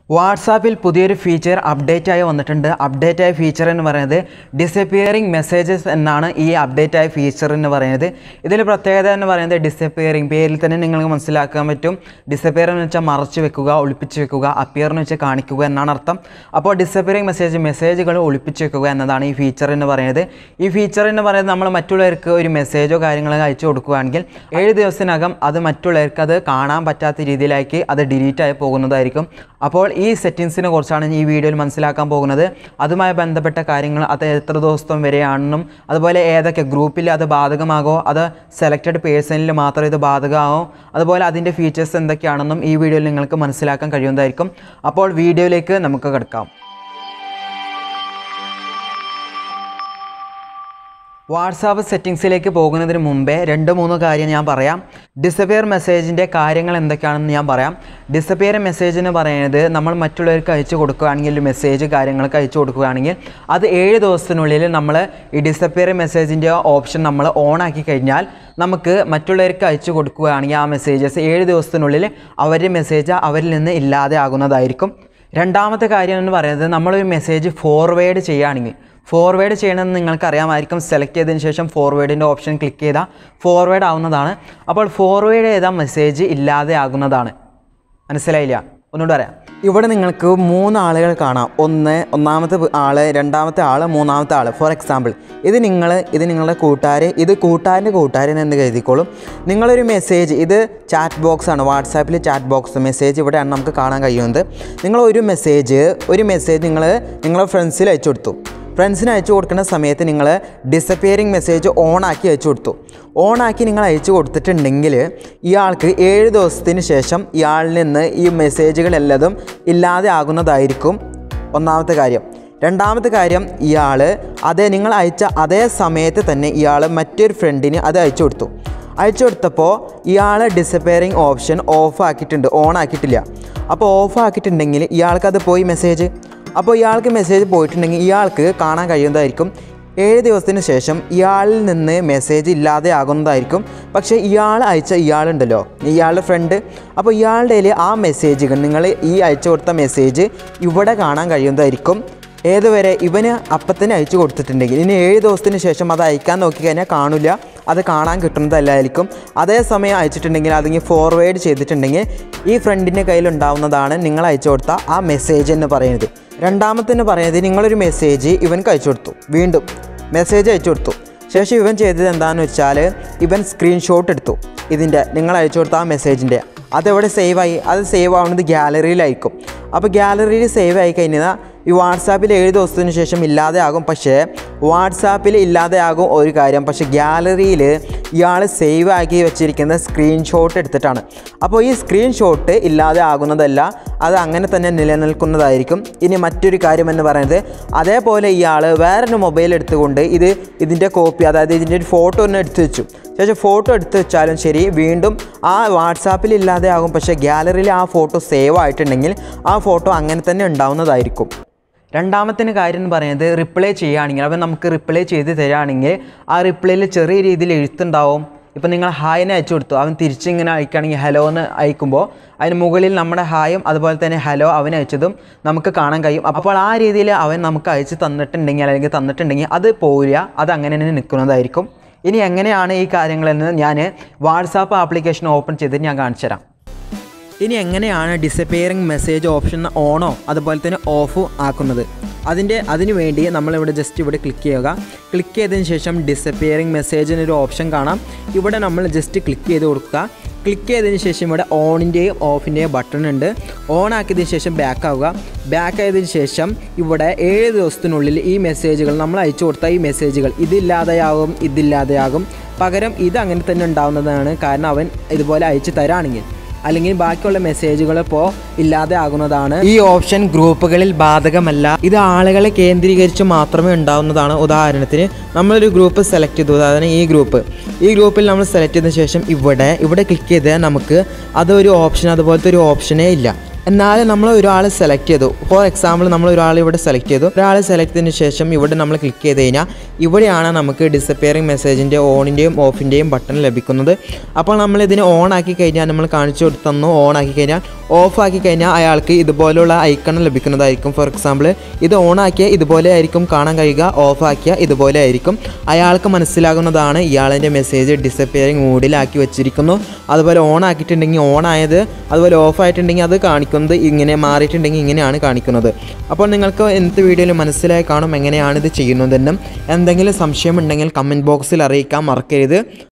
വാട്സാപ്പിൽ പുതിയൊരു feature update ആയി വന്നിട്ടുണ്ട് അപ്ഡേറ്റ് ആയ ഫീച്ചർ എന്ന് പറയുന്നത് ഡിസപ്പിയറിംഗ് മെസ്സേജസ് എന്നാണ് ഈ അപ്ഡേറ്റ് ആയ ഫീച്ചർ എന്ന് പറയുന്നത് ഇതിൽ പ്രത്യേകത എന്ന് പറയുന്നത് ഡിസപ്പിയറിംഗ് പേരിൽ തന്നെ നിങ്ങൾക്ക് മനസ്സിലാക്കാൻ പറ്റും ഡിസപ്പിയർ എന്ന് വെച്ചാൽ മറച്ചു വെക്കുക ഒളിപ്പിച്ച് വെക്കുക അപ്പിയർ എന്ന് വെച്ചാൽ കാണിക്കുക എന്നാണ് അർത്ഥം അപ്പോൾ ഡിസപ്പിയറിംഗ് മെസ്സേജ് മെസ്സേജുകൾ ഒളിപ്പിച്ച് വെക്കുക എന്നതാണ് ഈ ഫീച്ചർ എന്ന് പറയുന്നത് ഈ ഫീച്ചർ എന്ന് പറയുന്നത് നമ്മൾ മറ്റുള്ളവർക്ക് ഒരു മെസ്സേജോ കാര്യങ്ങളോ അയച്ചു കൊടുക്കുകയാണെങ്കിൽ ഏഴ് ദിവസത്തിനകം അത് മറ്റുള്ളവർക്ക് അത് കാണാൻ പറ്റാത്ത രീതിയിലേക്ക് അത് ഡിലീറ്റ് ആയി പോകുന്നതായിരിക്കും അപ്പോൾ ഈ സെറ്റിങ്സിനെ കുറിച്ചാണ് ഈ വീഡിയോയിൽ മനസ്സിലാക്കാൻ പോകുന്നത് അതുമായി ബന്ധപ്പെട്ട കാര്യങ്ങൾ അത് എത്ര ദിവസം വരെയാണെന്നും അതുപോലെ ഏതൊക്കെ ഗ്രൂപ്പിൽ അത് ബാധകമാകോ അത് സെലക്റ്റഡ് പേഴ്സണിൽ മാത്രം ഇത് ബാധകമാകോ അതുപോലെ അതിൻ്റെ ഫീച്ചേഴ്സ് എന്തൊക്കെയാണെന്നും ഈ വീഡിയോയിൽ നിങ്ങൾക്ക് മനസ്സിലാക്കാൻ കഴിയുന്നതായിരിക്കും അപ്പോൾ വീഡിയോയിലേക്ക് നമുക്ക് കിടക്കാം വാട്സാപ്പ് സെറ്റിങ്സിലേക്ക് പോകുന്നതിന് മുമ്പേ രണ്ട് മൂന്ന് കാര്യം ഞാൻ പറയാം ഡിസപ്പിയർ മെസ്സേജിൻ്റെ കാര്യങ്ങൾ എന്തൊക്കെയാണെന്ന് ഞാൻ പറയാം ഡിസപ്പിയർ മെസ്സേജ് എന്ന് പറയുന്നത് നമ്മൾ മറ്റുള്ളവർക്ക് അയച്ചു കൊടുക്കുകയാണെങ്കിൽ മെസ്സേജ് കാര്യങ്ങൾക്ക് അയച്ചു കൊടുക്കുകയാണെങ്കിൽ അത് ഏഴ് ദിവസത്തിനുള്ളിൽ നമ്മൾ ഈ ഡിസപ്പിയർ മെസ്സേജിൻ്റെ ഓപ്ഷൻ നമ്മൾ ഓൺ ആക്കി കഴിഞ്ഞാൽ നമുക്ക് മറ്റുള്ളവർക്ക് അയച്ചു കൊടുക്കുകയാണെങ്കിൽ ആ മെസ്സേജസ് ഏഴ് ദിവസത്തിനുള്ളിൽ അവരുടെ മെസ്സേജ് അവരിൽ നിന്ന് ഇല്ലാതെ ആകുന്നതായിരിക്കും രണ്ടാമത്തെ കാര്യം എന്ന് പറയുന്നത് നമ്മളൊരു മെസ്സേജ് ഫോർവേഡ് ചെയ്യുകയാണെങ്കിൽ ഫോർവേഡ് ചെയ്യണമെന്ന് നിങ്ങൾക്ക് അറിയാമായിരിക്കും സെലക്ട് ചെയ്തതിന് ശേഷം ഫോർവേഡിൻ്റെ ഓപ്ഷൻ ക്ലിക്ക് ചെയ്താൽ ഫോർവേഡ് ആവുന്നതാണ് അപ്പോൾ ഫോർവേഡ് ചെയ്ത മെസ്സേജ് ഇല്ലാതെ ആകുന്നതാണ് മനസ്സിലായില്ല ഒന്നുകൂടെ പറയാം ഇവിടെ നിങ്ങൾക്ക് മൂന്ന് ആളുകൾ കാണാം ഒന്ന് ഒന്നാമത്തെ ആൾ രണ്ടാമത്തെ ആൾ മൂന്നാമത്തെ ആൾ ഫോർ എക്സാമ്പിൾ ഇത് നിങ്ങൾ ഇത് നിങ്ങളുടെ കൂട്ടുകാർ ഇത് കൂട്ടുകാരൻ്റെ കൂട്ടുകാരൻ എന്ന് കരുതിക്കോളും നിങ്ങളൊരു മെസ്സേജ് ഇത് ചാറ്റ് ബോക്സ് ആണ് വാട്സാപ്പിൽ ചാറ്റ് ബോക്സ് മെസ്സേജ് ഇവിടെയാണ് നമുക്ക് കാണാൻ കഴിയുന്നത് നിങ്ങൾ ഒരു മെസ്സേജ് ഒരു മെസ്സേജ് നിങ്ങൾ നിങ്ങളുടെ ഫ്രണ്ട്സിൽ അയച്ചു കൊടുത്തു ഫ്രണ്ട്സിന് അയച്ചു കൊടുക്കുന്ന സമയത്ത് നിങ്ങൾ ഡിസപ്പിയറിംഗ് മെസ്സേജ് ഓൺ ആക്കി അയച്ചു കൊടുത്തു ഓൺ ആക്കി നിങ്ങൾ അയച്ചു കൊടുത്തിട്ടുണ്ടെങ്കിൽ ഇയാൾക്ക് ഏഴ് ദിവസത്തിന് ശേഷം ഇയാളിൽ നിന്ന് ഈ മെസ്സേജുകളെല്ലതും ഇല്ലാതെ ആകുന്നതായിരിക്കും ഒന്നാമത്തെ കാര്യം രണ്ടാമത്തെ കാര്യം ഇയാൾ അതേ നിങ്ങൾ അയച്ച അതേ സമയത്ത് തന്നെ ഇയാൾ മറ്റൊരു ഫ്രണ്ടിന് അത് അയച്ചു കൊടുത്തു അയച്ചു കൊടുത്തപ്പോൾ ഇയാൾ ഡിസപ്പിയറിംഗ് ഓപ്ഷൻ ഓഫ് ആക്കിയിട്ടുണ്ട് ഓൺ ആക്കിയിട്ടില്ല അപ്പോൾ ഓഫ് ആക്കിയിട്ടുണ്ടെങ്കിൽ ഇയാൾക്കത് പോയി മെസ്സേജ് അപ്പോൾ ഇയാൾക്ക് മെസ്സേജ് പോയിട്ടുണ്ടെങ്കിൽ ഇയാൾക്ക് കാണാൻ കഴിയുന്നതായിരിക്കും ഏഴ് ദിവസത്തിന് ശേഷം ഇയാളിൽ നിന്ന് മെസ്സേജ് ഇല്ലാതെ ആകുന്നതായിരിക്കും പക്ഷേ ഇയാൾ അയച്ച ഇയാളുണ്ടല്ലോ ഇയാളുടെ ഫ്രണ്ട് അപ്പോൾ ഇയാളുടെ കയ്യിൽ ആ മെസ്സേജുകൾ നിങ്ങൾ ഈ അയച്ചു കൊടുത്ത മെസ്സേജ് ഇവിടെ കാണാൻ കഴിയുന്നതായിരിക്കും ഏതുവരെ ഇവന് അപ്പത്തന്നെ അയച്ചു കൊടുത്തിട്ടുണ്ടെങ്കിൽ ഇനി ഏഴ് ദിവസത്തിന് ശേഷം അത് അയക്കാൻ നോക്കിക്കഴിഞ്ഞാൽ കാണില്ല അത് കാണാൻ കിട്ടുന്നതല്ലായിരിക്കും അതേസമയം അയച്ചിട്ടുണ്ടെങ്കിൽ അതിങ്ങനെ ഫോർവേഡ് ചെയ്തിട്ടുണ്ടെങ്കിൽ ഈ ഫ്രണ്ടിൻ്റെ കയ്യിലുണ്ടാവുന്നതാണ് നിങ്ങൾ അയച്ചു കൊടുത്ത ആ മെസ്സേജ് എന്ന് പറയുന്നത് രണ്ടാമത്തെന്ന് പറയുന്നത് നിങ്ങളൊരു മെസ്സേജ് ഇവൻക്ക് അയച്ചു കൊടുത്തു വീണ്ടും മെസ്സേജ് അയച്ചു കൊടുത്തു ശേഷം ഇവൻ ചെയ്തത് എന്താണെന്ന് വെച്ചാൽ ഇവൻ സ്ക്രീൻഷോട്ട് എടുത്തു ഇതിൻ്റെ നിങ്ങൾ അയച്ചു കൊടുത്ത ആ മെസ്സേജിൻ്റെ അതെവിടെ സേവ് ആയി അത് സേവ് ആവുന്നത് ഗ്യാലറിയിലായിരിക്കും അപ്പോൾ ഗ്യാലറിയിൽ സേവ് ആയി കഴിഞ്ഞാൽ ഈ വാട്സാപ്പിൽ ഏഴ് ദിവസത്തിന് ശേഷം ഇല്ലാതെ ആകും പക്ഷേ വാട്സാപ്പിൽ ഇല്ലാതെ ആകും ഒരു കാര്യം പക്ഷേ ഗ്യാലറിയിൽ ഇയാൾ സേവ് ആക്കി വെച്ചിരിക്കുന്ന സ്ക്രീൻഷോട്ട് എടുത്തിട്ടാണ് അപ്പോൾ ഈ സ്ക്രീൻഷോട്ട് ഇല്ലാതെ ആകുന്നതല്ല അത് അങ്ങനെ തന്നെ നിലനിൽക്കുന്നതായിരിക്കും ഇനി മറ്റൊരു കാര്യം എന്ന് പറയുന്നത് അതേപോലെ ഇയാൾ വേറൊരു മൊബൈൽ എടുത്തുകൊണ്ട് ഇത് ഇതിൻ്റെ കോപ്പി അതായത് ഇതിൻ്റെ ഒരു ഫോട്ടോ ഒന്ന് എടുത്തു വെച്ചു ശേഷം ഫോട്ടോ എടുത്തു വെച്ചാലും ശരി വീണ്ടും ആ വാട്സാപ്പിൽ ഇല്ലാതെ ആകും പക്ഷേ ഗ്യാലറിയിൽ ആ ഫോട്ടോ സേവ് ആയിട്ടുണ്ടെങ്കിൽ ആ ഫോട്ടോ അങ്ങനെ തന്നെ ഉണ്ടാവുന്നതായിരിക്കും രണ്ടാമത്തെ കാര്യം എന്ന് പറയുന്നത് റിപ്ലൈ ചെയ്യുകയാണെങ്കിൽ അപ്പം നമുക്ക് റിപ്ലൈ ചെയ്ത് തരികയാണെങ്കിൽ ആ റിപ്ലൈയിൽ ചെറിയ രീതിയിൽ എഴുത്തുണ്ടാവും ഇപ്പം നിങ്ങൾ ഹായിനെ അയച്ചു കൊടുത്തു അവൻ തിരിച്ചിങ്ങനെ അയക്കുകയാണെങ്കിൽ ഹലോ എന്ന് അയക്കുമ്പോൾ അതിന് മുകളിൽ നമ്മുടെ ഹായും അതുപോലെ തന്നെ ഹലോ അവൻ അയച്ചതും നമുക്ക് കാണാൻ കഴിയും അപ്പോൾ ആ രീതിയിൽ അവൻ നമുക്ക് അയച്ച് തന്നിട്ടുണ്ടെങ്കിൽ അല്ലെങ്കിൽ തന്നിട്ടുണ്ടെങ്കിൽ അത് പോരില്ല അത് അങ്ങനെ തന്നെ നിൽക്കുന്നതായിരിക്കും ഇനി എങ്ങനെയാണ് ഈ കാര്യങ്ങളെന്ന് ഞാൻ വാട്സാപ്പ് ആപ്ലിക്കേഷൻ ഓപ്പൺ ചെയ്തിട്ട് ഞാൻ കാണിച്ചു തരാം ഇനി എങ്ങനെയാണ് ഡിസപ്പിയറിംഗ് മെസ്സേജ് ഓപ്ഷൻ ഓണോ അതുപോലെ തന്നെ ഓഫ് ആക്കുന്നത് അതിൻ്റെ അതിന് വേണ്ടി നമ്മളിവിടെ ജസ്റ്റ് ഇവിടെ ക്ലിക്ക് ചെയ്യുക ക്ലിക്ക് ചെയ്തതിന് ശേഷം ഡിസപ്പിയറിംഗ് മെസ്സേജിനൊരു ഓപ്ഷൻ കാണാം ഇവിടെ നമ്മൾ ജസ്റ്റ് ക്ലിക്ക് ചെയ്ത് കൊടുക്കുക ക്ലിക്ക് ചെയ്തതിന് ശേഷം ഇവിടെ ഓണിൻ്റെയും ഓഫിൻ്റെയും ബട്ടൺ ഉണ്ട് ഓൺ ആക്കിയതിന് ശേഷം ബാക്ക് ആവുക ബാക്ക് ആയതിനു ശേഷം ഇവിടെ ഏഴ് ദിവസത്തിനുള്ളിൽ ഈ മെസ്സേജുകൾ നമ്മൾ അയച്ചു കൊടുത്ത ഈ മെസ്സേജുകൾ ഇതില്ലാതെയാകും ഇതില്ലാതെയാകും പകരം ഇത് അങ്ങനെ തന്നെ ഉണ്ടാവുന്നതാണ് കാരണം അവൻ ഇതുപോലെ അയച്ചു തരാണെങ്കിൽ അല്ലെങ്കിൽ ബാക്കിയുള്ള മെസ്സേജുകൾ ഇപ്പോൾ ഇല്ലാതെ ആകുന്നതാണ് ഈ ഓപ്ഷൻ ഗ്രൂപ്പുകളിൽ ബാധകമല്ല ഇത് ആളുകളെ കേന്ദ്രീകരിച്ച് മാത്രമേ ഉണ്ടാവുന്നതാണ് ഉദാഹരണത്തിന് നമ്മളൊരു ഗ്രൂപ്പ് സെലക്ട് ചെയ്തു അതായത് ഈ ഗ്രൂപ്പ് ഈ ഗ്രൂപ്പിൽ നമ്മൾ സെലക്ട് ചെയ്തതിന് ശേഷം ഇവിടെ ഇവിടെ ക്ലിക്ക് ചെയ്താൽ നമുക്ക് അതൊരു ഓപ്ഷൻ അതുപോലത്തെ ഒരു ഓപ്ഷനേ ഇല്ല എന്നാൽ നമ്മൾ ഒരാൾ സെലക്ട് ചെയ്തു ഫോർ എക്സാമ്പിൾ നമ്മൾ ഒരാൾ ഇവിടെ സെലക്ട് ചെയ്തു ഒരാൾ സെലക്ട് ചെയ്തതിന് ശേഷം ഇവിടെ നമ്മൾ ക്ലിക്ക് ചെയ്ത് കഴിഞ്ഞാൽ ഇവിടെയാണ് നമുക്ക് ഡിസപ്പിയറിംഗ് മെസ്സേജിൻ്റെ ഓണിൻ്റെയും ഓഫിൻ്റെയും ബട്ടൺ ലഭിക്കുന്നത് അപ്പോൾ നമ്മൾ ഇതിന് ഓൺ ആക്കി കഴിഞ്ഞാൽ നമ്മൾ കാണിച്ചു കൊടുത്തന്നു ഓൺ ആക്കി കഴിഞ്ഞാൽ ഓഫ് ആക്കി കഴിഞ്ഞാൽ അയാൾക്ക് ഇതുപോലുള്ള ഐക്കൺ ലഭിക്കുന്നതായിരിക്കും ഫോർ എക്സാമ്പിൾ ഇത് ഓൺ ആക്കിയാൽ ഇതുപോലെ ആയിരിക്കും കാണാൻ കഴിയുക ഓഫ് ആക്കിയാൽ ഇതുപോലെ ആയിരിക്കും അയാൾക്ക് മനസ്സിലാകുന്നതാണ് ഇയാളിൻ്റെ മെസ്സേജ് ഡിസപ്പിയറിംഗ് മൂഡിലാക്കി വെച്ചിരിക്കുന്നു അതുപോലെ ഓൺ ആക്കിയിട്ടുണ്ടെങ്കിൽ ഓൺ ആയത് അതുപോലെ ഓഫ് ആയിട്ടുണ്ടെങ്കിൽ അത് കാണിക്കുന്നത് ഇങ്ങനെ മാറിയിട്ടുണ്ടെങ്കിൽ ഇങ്ങനെയാണ് കാണിക്കുന്നത് അപ്പോൾ നിങ്ങൾക്ക് എന്ത് വീഡിയോയിൽ മനസ്സിലായി കാണും എങ്ങനെയാണ് ഇത് ചെയ്യുന്നതെന്നും എന്തെങ്കിലും സംശയമുണ്ടെങ്കിൽ കമൻറ്റ് ബോക്സിൽ അറിയിക്കാൻ മറക്കരുത്